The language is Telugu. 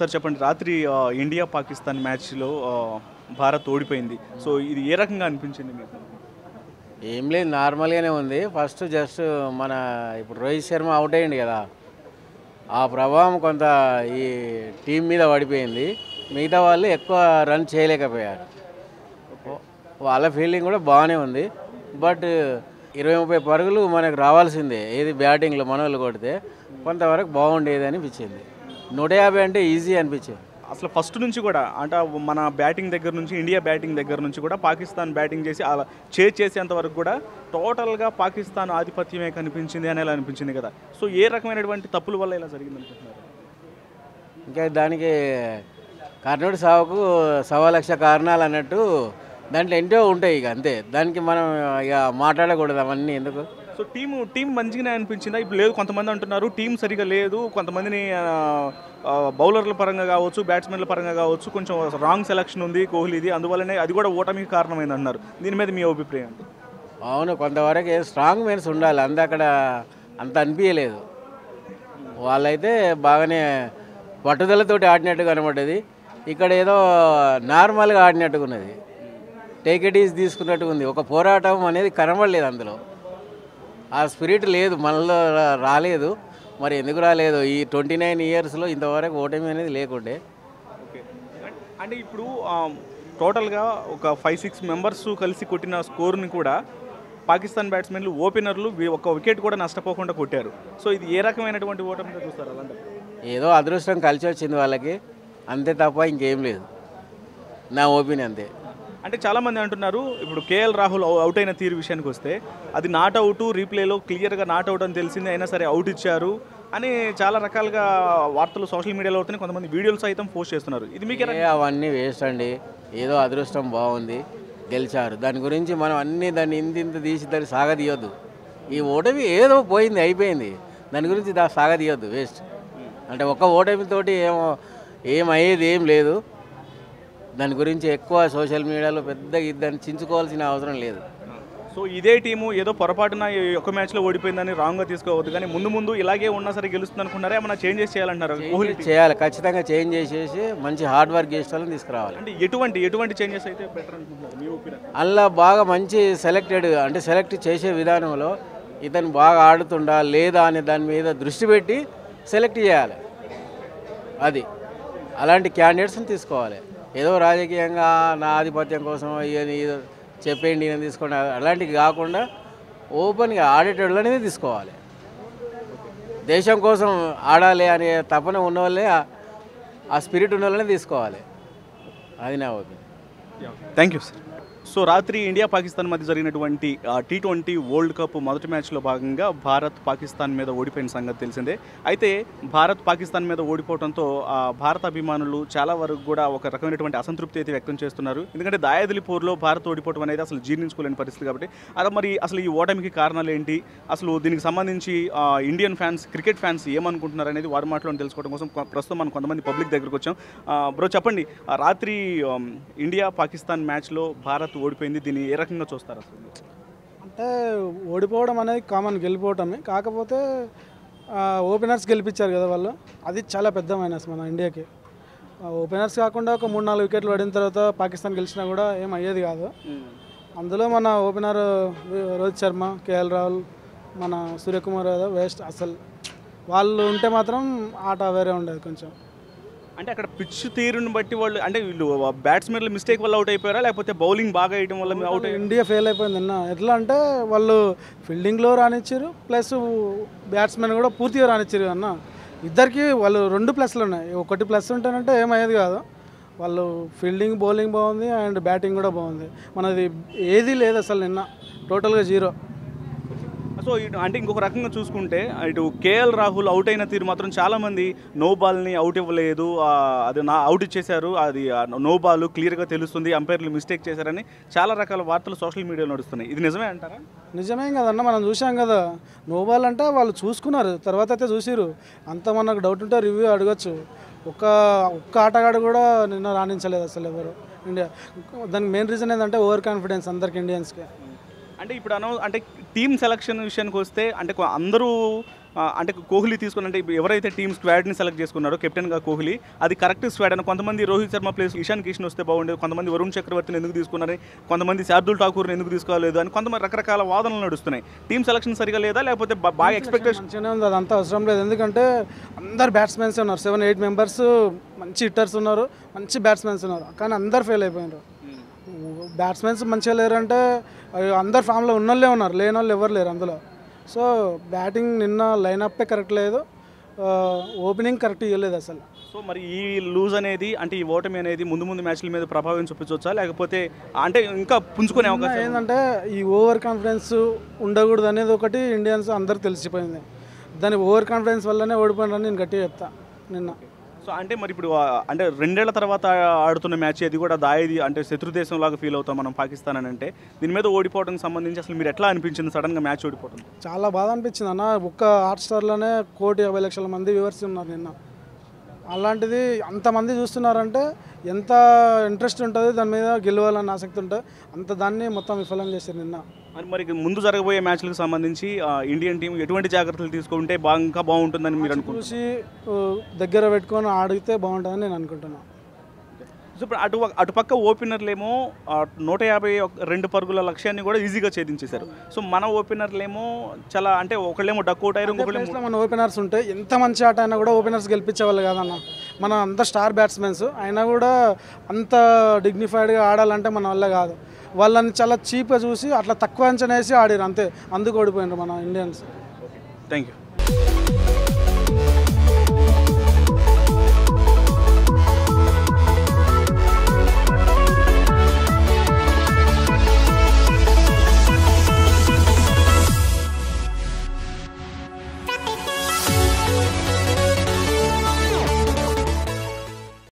సార్ చెప్పండి రాత్రి ఆ, ఇండియా పాకిస్తాన్ మ్యాచ్లో ఆ, భారత్ ఓడిపోయింది సో ఇది ఏ రకంగా అనిపించింది మీకు ఏం లేదు నార్మల్గానే ఉంది ఫస్ట్ జస్ట్ మన ఇప్పుడు రోహిత్ శర్మ అవుట్ అయ్యింది కదా ఆ ప్రభావం కొంత ఈ టీం మీద పడిపోయింది మిగతా వాళ్ళు ఎక్కువ రన్ చేయలేకపోయారు వాళ్ళ ఫీల్డింగ్ కూడా బాగానే ఉంది బట్ ఇరవై ముప్పై పరుగులు మనకు రావాల్సిందే ఏది బ్యాటింగ్లో మన వాళ్ళు కొడితే కొంతవరకు బాగుండేది అనిపించింది నూట యాభై అంటే ఈజీ అనిపించింది అసలు ఫస్ట్ నుంచి కూడా అంటే మన బ్యాటింగ్ దగ్గర నుంచి ఇండియా బ్యాటింగ్ దగ్గర నుంచి కూడా పాకిస్తాన్ బ్యాటింగ్ చేసి అలా చే చేసేంత వరకు కూడా టోటల్గా పాకిస్తాన్ ఆధిపత్యమే కనిపించింది అనేలా అనిపించింది కదా సో ఏ రకమైనటువంటి తప్పుల వల్ల ఇలా జరిగింది అనుకుంటున్నారు ఇంకా దానికి కర్ణుడి సావుకు సవా లక్ష కారణాలు అన్నట్టు దాంట్లో ఎంటో ఉంటాయి ఇక అంతే దానికి మనం ఇక మాట్లాడకూడదు అవన్నీ ఎందుకు సో టీం టీం మంచిగానే అనిపించిందా ఇప్పుడు లేదు కొంతమంది అంటున్నారు టీం సరిగా లేదు కొంతమందిని ఆ, ఆ, బౌలర్ల పరంగా కావచ్చు బ్యాట్స్మెన్ల పరంగా కావచ్చు కొంచెం రాంగ్ సెలక్షన్ ఉంది కోహ్లీది అందువల్లనే అది కూడా ఓటమికి కారణమైంది అంటున్నారు దీని మీద మీ అభిప్రాయం ఏంటి? అవును కొంతవరకు స్ట్రాంగ్ మెన్స్ ఉండాలి అంత అక్కడ అంత అనిపించలేదు వాళ్ళైతే బాగానే పట్టుదలతోటి ఆడినట్టు కనబడ్డది ఇక్కడ ఏదో నార్మల్గా ఆడినట్టుగా ఉన్నది టేక్ ఇట్ ఈజ్ తీసుకున్నట్టుగా ఉంది ఒక పోరాటం అనేది కనబడలేదు అందులో ఆ స్పిరిట్ లేదు మనలో రా- రాలేదు మరి ఎందుకు రాలేదు ఈ ట్వంటీ నైన్ ఇయర్స్లో ఇంతవరకు ఓటమి అనేది లేకుండే ఓకే అంటే ఇప్పుడు ఆ, టోటల్గా ఒక ఫైవ్ సిక్స్ మెంబర్స్ కలిసి కొట్టిన స్కోర్ని కూడా పాకిస్తాన్ బ్యాట్స్మెన్లు ఓపెనర్లు వి- ఒక వికెట్ కూడా నష్టపోకుండా కొట్టారు సో ఇది ఏ రకమైనటువంటి ఓటమిగా చూస్తారు అలాంటి ఏదో అదృష్టం కలిసి వచ్చింది వాళ్ళకి అంతే తప్ప ఇంకేం లేదు నా ఒపీనియన్ అంతే అంటే చాలామంది అంటున్నారు ఇప్పుడు కేఎల్ రాహుల్ అవు- అవుట్ అయిన తీరు విషయానికి వస్తే అది నాట్ అవుట్ రీప్లేలో క్లియర్గా నాట్ అవుట్ అని తెలిసింది అయినా సరే అవుట్ ఇచ్చారు అని చాలా రకాలుగా వార్తలు సోషల్ మీడియాలో అవుతున్నాయి కొంతమంది వీడియోలు సైతం పోస్ట్ చేస్తున్నారు ఇది మీకు ఏ అవన్నీ వేస్ట్ అండి ఏదో అదృష్టం బాగుంది గెలిచారు దాని గురించి మనం అన్ని దాన్ని ఇంత ఇంత తీసి దాన్ని సాగదీయొద్దు ఈ ఓటమి ఏదో పోయింది అయిపోయింది దాని గురించి దా సాగదీయొద్దు వేస్ట్ అంటే ఒక ఓటమితోటి ఏమో ఏమయ్యేది ఏం లేదు దాని గురించి ఎక్కువ సోషల్ మీడియాలో పెద్దగా దాన్ని చించుకోవాల్సిన అవసరం లేదు సో ఇదే టీము ఏదో పొరపాటున ఈ ఒక్క మ్యాచ్లో ఓడిపోయిందని రాంగ్గా తీసుకోవద్దు కానీ ముందు ముందు ఇలాగే ఉన్నా సరే గెలుస్తుంది అనుకున్నారా ఏమైనా చేంజెస్ చేయాలంటున్నారు కోహ్లీ team? చేయాలి ఖచ్చితంగా చేంజ్ చేసేసి మంచి హార్డ్ వర్క్ చేసే వాళ్ళని తీసుకురావాలి అంటే ఎటువంటి ఎటువంటి చేంజెస్ అయితే బెటర్ అనుకుంటున్నారు మీ ఒపీనియన్ అందులో బాగా మంచి సెలెక్టెడ్ అంటే సెలెక్ట్ చేసే విధానంలో ఇతను బాగా ఆడుతుండా లేదా అనే దాని మీద దృష్టి పెట్టి సెలెక్ట్ చేయాలి అది అలాంటి క్యాండిడేట్స్ని తీసుకోవాలి ఏదో రాజకీయంగా నా ఆధిపత్యం కోసం ఇది ఏదో చెప్పేయండి నేను తీసుకోండి అలాంటివి కాకుండా ఓపెన్గా ఆడేటోళ్ళని తీసుకోవాలి దేశం కోసం ఆడాలి అనే తపన ఉన్న వాళ్ళే ఆ- ఆ స్పిరిట్ ఉన్న వాళ్ళని తీసుకోవాలి అది నా opinion thank you sir so రాత్రి ఇండియా పాకిస్తాన్ మధ్య జరిగినటువంటి టీ ట్వంటీ వరల్డ్ కప్ మొదటి మ్యాచ్లో భాగంగా భారత్ పాకిస్తాన్ మీద ఓడిపోయిన సంగతి తెలిసిందే అయితే భారత్ పాకిస్తాన్ మీద ఓడిపోవడంతో ఆ, భారత అభిమానులు చాలా వరకు కూడా ఒక రకమైనటువంటి అసంతృప్తి అయితే వ్యక్తం చేస్తున్నారు ఎందుకంటే దాయాదిలి పోర్లో భారత్ ఓడిపోవడం అనేది అసలు జీర్ణించుకోలేని పరిస్థితి కాబట్టి అలా మరి అసలు ఈ ఓటమికి కారణాలు ఏంటి అసలు దీనికి సంబంధించి ఆ, ఇండియన్ ఫ్యాన్స్ క్రికెట్ ఫ్యాన్స్ ఏమనుకుంటున్నారు అనేది వారి మాటలో తెలుసుకోవడం కోసం కొ- ప్రస్తుతం మనం కొంతమంది పబ్లిక్ దగ్గరకు వచ్చాం ఆ, బ్రో చెప్పండి ఆ, రాత్రి ఆమ్, ఇండియా పాకిస్తాన్ మ్యాచ్లో భారత్ ఓడిపోయింది దీన్ని ఏ రకంగా చూస్తారు అసలు అంటే ఓడిపోవడం అనేది కామన్ గెలిపోవటమే కాకపోతే ఆ, ఓపెనర్స్ గెలిపించారు కదా వాళ్ళు అది చాలా పెద్ద మైనస్ మన ఇండియాకి ఆ, ఓపెనర్స్ కాకుండా ఒక మూడు నాలుగు వికెట్లు పడిన తర్వాత పాకిస్తాన్ గెలిచినా కూడా ఏం అయ్యేది కాదు అందులో మన ఓపెనర్ రోహిత్ శర్మ కేఎల్ రాహుల్ మన సూర్యకుమార్ యాదవ్ వేస్ట్ అసలు వాళ్ళు ఉంటే మాత్రం ఆట వేరే ఉండేది కొంచెం అంటే అక్కడ పిచ్ తీరుని బట్టి వాళ్ళు అంటే వీళ్ళు బ్యాట్స్మెన్లు మిస్టేక్ వల్ల అవుట్ అయిపోయారా లేకపోతే బౌలింగ్ బాగా వేయడం వల్ల అవుట్ అయ్యారు ఇండియా ఫెయిల్ అయిపోయింది అన్న ఎట్లా అంటే వాళ్ళు ఫీల్డింగ్లో రానిచ్చారు ప్లస్ బ్యాట్స్మెన్ కూడా పూర్తిగా రానిచ్చారు అన్న ఇద్దరికి వాళ్ళు రెండు ప్లస్లు ఉన్నాయి ఒకటి ప్లస్ ఉంటేనంటే ఏమయ్యేది కాదు వాళ్ళు ఫీల్డింగ్ బౌలింగ్ బాగుంది అండ్ బ్యాటింగ్ కూడా బాగుంది మనది ఏది లేదు అసలు నిన్న టోటల్గా జీరో సో ఇటు అంటే ఇంకొక రకంగా చూసుకుంటే ఇటు కేఎల్ రాహుల్ అవుట్ అయిన తీరు మాత్రం చాలా మంది నో బాల్ని అవుట్ ఇవ్వలేదు ఆ, అది నా అవుట్ ఇచ్చేశారు అది ఆ నో బాల్ క్లియర్గా తెలుస్తుంది అంపైర్లు మిస్టేక్ చేశారని చాలా రకాల వార్తలు సోషల్ మీడియాలో నడుస్తున్నాయి ఇది నిజమే అంటారా నిజమేం కదన్న మనం చూసాం కదా నోబాల్ అంటే వాళ్ళు చూసుకున్నారు తర్వాత అయితే చూసిరు అంత మనకు డౌట్ ఉంటే రివ్యూ అడగచ్చు ఒక్క ఒక్క ఆటగాడు కూడా నిన్న రాణించలేదు అసలు ఎవరు ఇండియా దానికి మెయిన్ రీజన్ ఏంటంటే ఓవర్ కాన్ఫిడెన్స్ అందరికి ఇండియన్స్కి అంటే ఇప్పుడు అనౌ అంటే టీమ్ సెలక్షన్ విషయానికి వస్తే అంటే కొ- అందరూ ఆ, అంటే కోహ్లీ తీసుకుని అంటే ఇప్పుడు ఎవరైతే టీమ్ స్క్వాడ్ని సెలెక్ట్ చేసుకున్నారో కెప్టెన్గా కోహ్లీ అది కరెక్ట్ స్క్వాడ్ అని కొంతమంది రోహిత్ శర్మ ప్లేస్ ఇషాన్ కిషన్ వస్తే బాగుండేది కొంతమంది వరుణ్ చక్రవర్తిని ఎందుకు తీసుకున్నారు కొంతమంది శార్దుల్ ఠాకూర్ని ఎందుకు తీసుకోలేదు అని కొంతమంది రకరకాల వాదనలు నడుస్తున్నాయి టీమ్ సెలక్షన్ సరిగా లేదా లేకపోతే బా- బాగా ఎక్స్పెక్టేషన్ మంచిగానే ఉంది అదంతా అవసరం లేదు ఎందుకంటే అందరు బ్యాట్స్మెన్స్ ఉన్నారు సెవెన్ ఎయిట్ మెంబర్స్ మంచి హిట్టర్స్ ఉన్నారు మంచి బ్యాట్స్మెన్స్ ఉన్నారు కానీ అందరు ఫెయిల్ అయిపోయినారు బ్యాట్స్మెన్స్ మంచిగా లేరంటే అయ్యో, అందరు ఫామ్లో ఉన్నోళ్ళే ఉన్నారు లేని వాళ్ళు ఎవరు లేరు అందులో సో బ్యాటింగ్ నిన్న లైనప్పే కరెక్ట్ లేదు ఓపెనింగ్ కరెక్ట్ ఇవ్వలేదు అసలు సో మరి ఈ లూజ్ అనేది అంటే ఈ ఓటమి అనేది ముందు ముందు మ్యాచ్ల మీద ప్రభావం చూపించవచ్చా లేకపోతే అంటే ఇంకా పుంజుకునే అవకాశం ఏంటంటే ఈ ఓవర్ కాన్ఫిడెన్స్ ఉండకూడదు అనేది ఒకటి ఇండియన్స్ అందరికి తెలిసిపోయింది దాని ఓవర్ కాన్ఫిడెన్స్ వల్లనే ఓడిపోయినారని నేను గట్టిగా చెప్తా నిన్న సో అంటే మరి ఇప్పుడు ఆ, అంటే రెండేళ్ల తర్వాత ఆడుతున్న మ్యాచ్ అది కూడా దాయిది అంటే శత్రు దేశం లాగా ఫీల్ అవుతాం మనం పాకిస్తాన్ అని అంటే దీని మీద ఓడిపోవడానికి సంబంధించి అసలు మీరు ఎట్లా అనిపించింది సడన్గా మ్యాచ్ ఓడిపోవడం చాలా బాధ అనిపించింది అన్న ఒక్క హాట్ స్టార్లోనే కోటి యాభై లక్షల మంది వ్యూవర్స్ ఉన్నారు నిన్న అలాంటిది అంతమంది చూస్తున్నారంటే ఎంత ఇంట్రెస్ట్ ఉంటుంది దాని మీద గెలవాలని ఆసక్తి ఉంటుంది అంత దాన్ని మొత్తం విఫలం చేశారు నిన్న మరి మరి ముందు జరగబోయే మ్యాచ్లకు సంబంధించి ఆ, ఇండియన్ టీం ఎటువంటి జాగ్రత్తలు తీసుకుంటే బాగా ఇంకా బాగుంటుందని మీరు అనుకుంటున్నారు చూసి ఆ, దగ్గర పెట్టుకొని ఆడితే బాగుంటుందని నేను అనుకుంటున్నాను సో ఇప్పుడు అటు అటు పక్క ఓపెనర్లేమో ఆ, నూట యాభై ఒక్క- రెండు పరుగుల లక్ష్యాన్ని కూడా ఈజీగా ఛేదించేశారు సో మన ఓపెనర్లేమో చాలా అంటే ఒకళ్ళేమో డక్అవుట్ అయ్యారు ఇంకొకళ్ళేమో ప్లేస్లో మన ఓపెనర్స్ ఉంటే ఎంత మంచి ఆట అయినా కూడా ఓపెనర్స్ గెలిపించేవాళ్ళు కాదన్న మన అంత స్టార్ బ్యాట్స్మెన్స్ అయినా కూడా అంత డిగ్నిఫైడ్గా ఆడాలంటే మన వల్ల కాదు వాళ్ళని చాలా చీప్గా చూసి అట్లా తక్కువ అంచనా వేసి ఆడారు అంతే అందుకు ఓడిపోయినారు మన ఇండియన్స్ థ్యాంక్ యూ